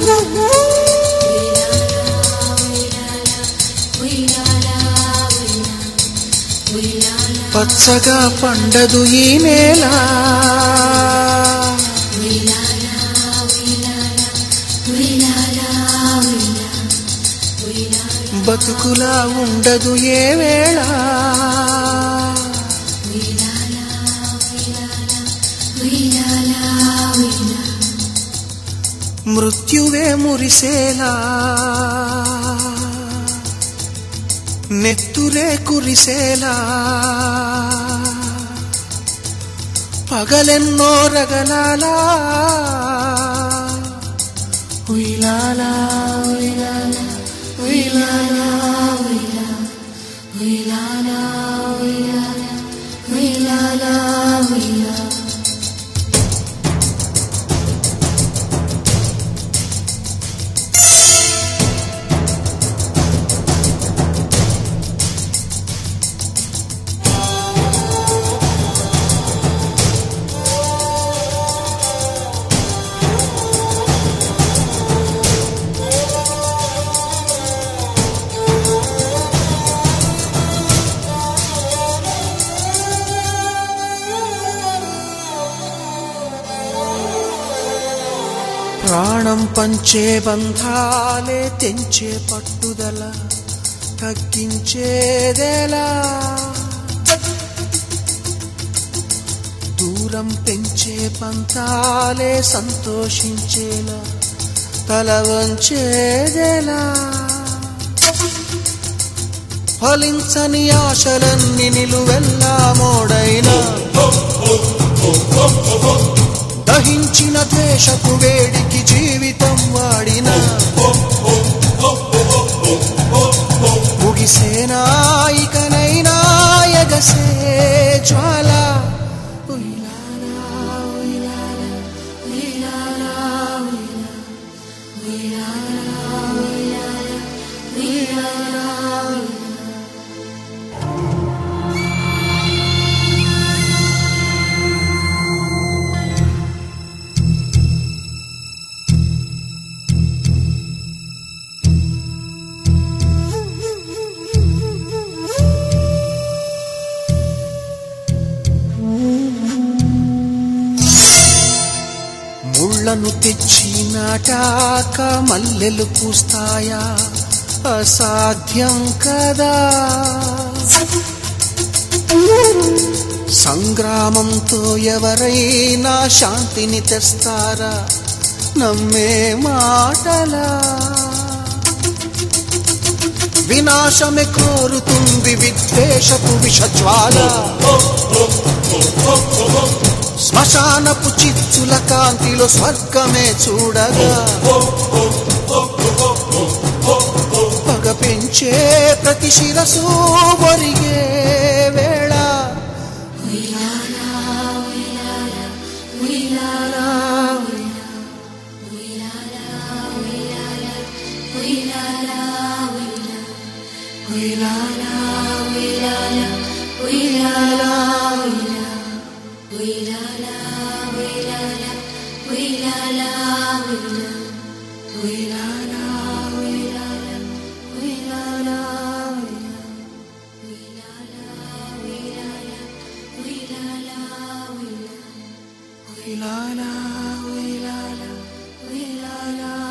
పచ్చగా పండదు ఈ నేల బతుకులా ఉండదు ఏ వేళ మృత్యువే మురిసేలా నెత్తురే కురిసేలా పగలెన్నో రగలాలా ఉయ్లాలా ఉయ్లాలా ఉయ్లాలా ఉయ్లాలా ఉయ్లాలా ఉయ్లాలా ఉయ్లాలా ప్రాణం పంచే బంధాలే తెంచే పట్టుదల తగ్గించేదేలా దూరం పెంచే పంతాలే సంతోషించేలా తల వంచేదేలా ఫలించని ఆశలన్నీ నిలువెల్లా మోడైనా దహించిన ద్వేషపు వేడికి జీవితం వాడిన ముగిసేనా ఇకనైనా ఎగసే జ్వాల ఉయ్యాలా, ఉయ్యాలా, ఉయ్యాలా, ఉయ్యాలా, ఉయ్యాలా, ఉయ్యాలా, ఉయ్యాలా. ముళ్ళను తెచ్చి నాటాక మల్లెలు పూస్తాయా అసాధ్యం కదా సంగ్రామంతో ఎవరైనా శాంతిని తెస్తారా నమ్మే మాటలా వినాశమే కోరుతుంది విద్వేషపు విషజ్వాల శ్మశానపు చిచ్చుల కాంతిలో స్వర్గమే చూడగా పగ పెంచే ప్రతి శిరసు ఒరిగే వేళ ఉయ్యాలా, ఉయ్యాలా, ఉయ్యాలా,